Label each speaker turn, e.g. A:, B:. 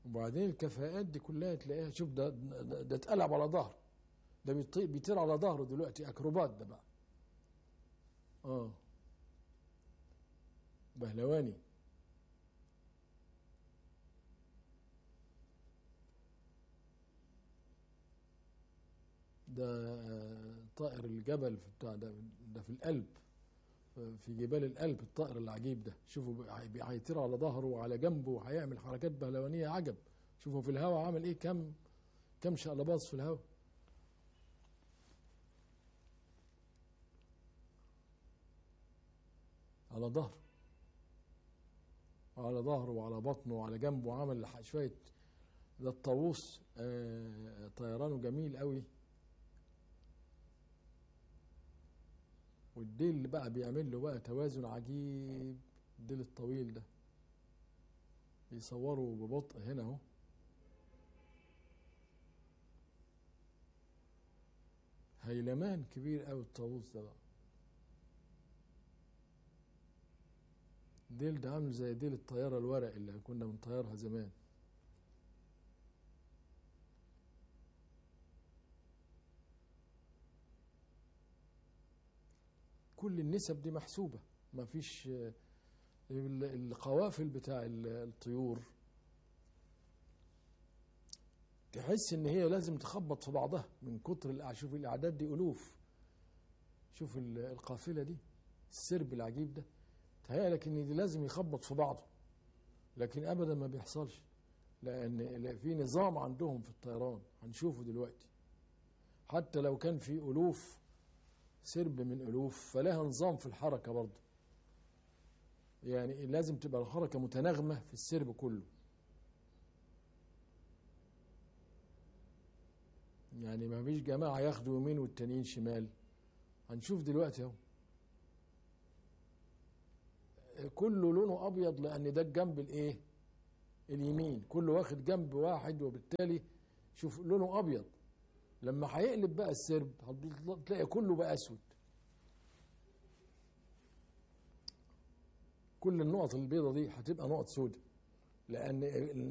A: وبعدين الكفاءات دي كلها تلاقيها شوف ده ده, ده اتقلب على ظهره ده بيطير, بيطير على ظهره دلوقتي اكروبات ده بقى اه بهلواني ده طائر الجبل في بتاع ده ده في القلب في جبال القلب الطائر العجيب ده شوفوا بي- هيطير على ظهره وعلى جنبه وهيعمل حركات بهلوانيه عجب شوفوا في الهواء عامل ايه كم كم شقلباز في الهواء على ظهره على ظهره وعلى بطنه وعلى جنبه وعمل ح- شويه ده الطاووس آه، طيرانه جميل قوي والديل اللي بقى بيعمل له بقى توازن عجيب الديل الطويل ده بيصوروا ببطء هنا اهو هيلمان كبير قوي الطاووس ده بقى ديل ده عامل زي ديل الطيارة الورق اللي كنا بنطيرها زمان كل النسب دي محسوبة ما فيش آه، ال- القوافل بتاع ال- الطيور تحس ان هي لازم تخبط في بعضها من كتر الأع- شوف الاعداد دي الوف شوف ال- القافله دي السرب العجيب ده تهيألك ان دي لازم يخبط في بعضه لكن ابدا ما بيحصلش لان لا- في نظام عندهم في الطيران هنشوفه دلوقتي حتى لو كان في الوف سرب من الوف فلها نظام في الحركه برضه يعني لازم تبقى الحركه متناغمه في السرب كله يعني ما فيش جماعه ياخدوا يمين والتانيين شمال هنشوف دلوقتي اهو كله لونه ابيض لان ده الجنب الايه اليمين كله واخد جنب واحد وبالتالي شوف لونه ابيض لما هيقلب بقى السرب هتلاقي كله بقى اسود كل النقط البيضة دي هتبقى نقط سوداء لان